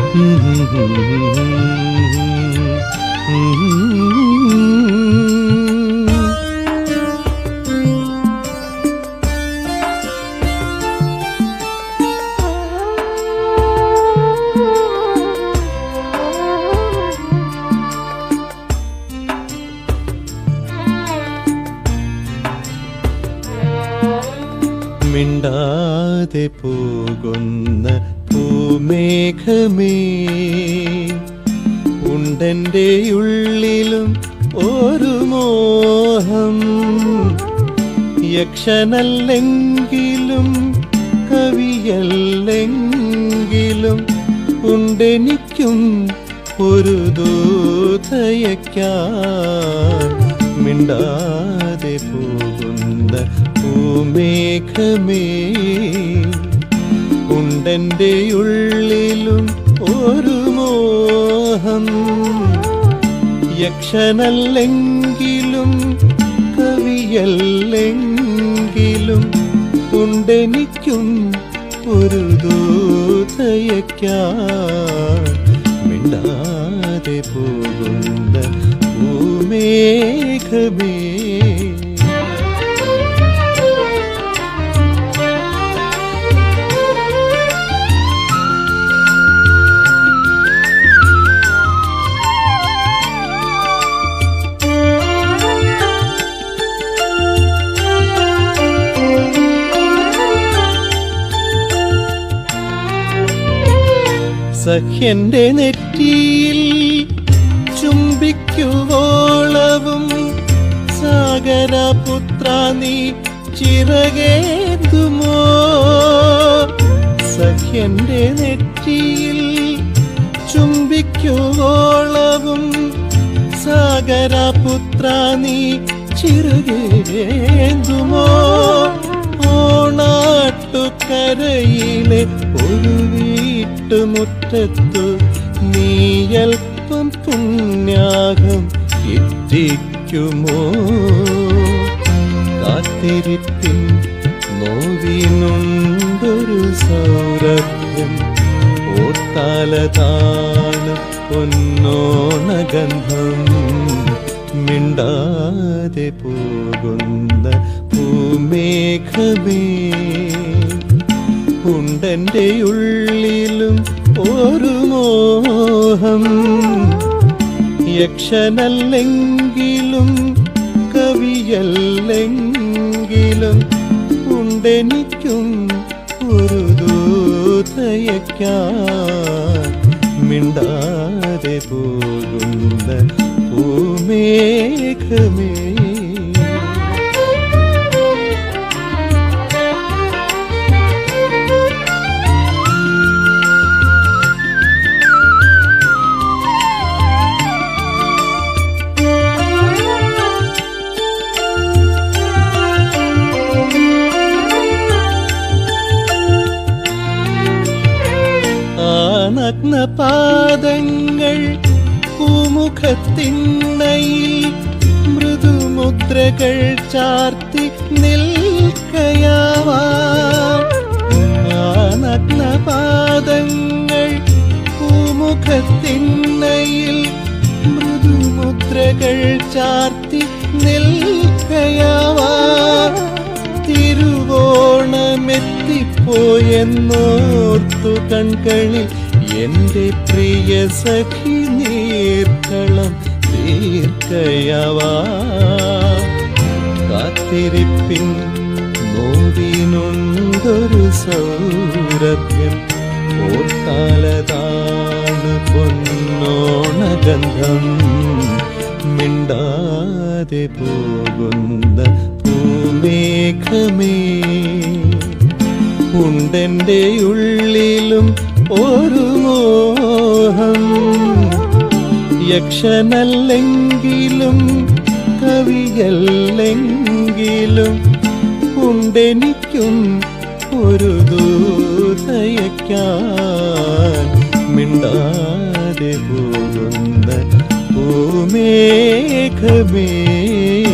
മിണ്ടാതെ പോകുന്ന പൂമേഘമേ ഉണ്ടെൻ്റെ ഉള്ളിലും ഒരു മോഹം യക്ഷനല്ലെങ്കിലും കവിയല്ലെങ്കിലും ഉണ്ടെനിക്കും ഒരു ദൂതയക്കാൻ മിണ്ടാതെ പോകുന്ന ഭൂമേഘമേ ഉണ്ടെൻ്റെ ഉള്ളിലും ഒരു മോഹം യക്ഷനല്ലെങ്കിലും കവിയല്ലെങ്കിലും ഉണ്ടെനിക്കും ഒരു ദൂതയക്കാൻ മിണ്ടാതെ പോകുന്ന ഭൂമേഘമേ സഖ്യന്റെ നെറ്റിയിൽ ചുംബിക്കുവോളവും സാഗരപുത്ര നീ ചിറകേന്തുമോ സഖ്യന്റെ നെറ്റിയിൽ ചുംബിക്കുവോളവും സാഗരപുത്ര നീ ചിറകേന്തുമോ ഓണാട്ടുകരയിലെ ഒരു വീട്ടുമുറ്റത്തു നീയൽപ്പം പുണ്യാകം എത്തിക്കുമോ കാത്തിരിപ്പിൻ നോവിനുണ്ടൊരു സൗരഭ്യം ഓർത്താലതാണ് പൊന്നോണഗന്ധം മിണ്ടാതെ പോകുന്ന ഭൂമേഘമേ ഉണ്ടെൻ്റെ ഉള്ളിലും ഒരു മോഹം യക്ഷനല്ലെങ്കിലും കവിയല്ലെങ്കിലും ഉണ്ടെനിക്കും ഒരു ദൂതയക്കാൻ മിണ്ടാതെ പോകുന്ന ഭൂമേഘമേ ആ നഗ്നപാദങ്ങൾ പൂമുഖത്തിണ്ണയിൽ മൃദുമുദ്രകൾ ചാർത്തി നിൽക്കയാവാ ആ നഗ്നപാദങ്ങൾ പൂമുഖത്തിണ്ണയിൽ മൃദുമുദ്രകൾ ചാർത്തി നിൽക്കയാവാ തിരുവോണമെത്തിപ്പോയെന്നോർത്തു കൺകളിൽ എൻ്റെ പ്രിയ സഖി നീർക്കളം തീർക്കയവാ കാത്തിരിപ്പിൻ നോവിനുണ്ടൊരു സൗരഭ്യം ഓർത്താലതാണ് പൊന്നോണഗന്ധം മിണ്ടാതെ പോകുന്ന ഭൂമേഘമേ ഉണ്ടെൻ്റെ ഉള്ളിലും ഒരു മോഹം യക്ഷനല്ലെങ്കിലും കവിയല്ലെങ്കിലും ഉണ്ടെനിക്കും ഒരു ദൂതയക്കാൻ മിണ്ടാതെ പോകുന്ന ഭൂമേഘമേ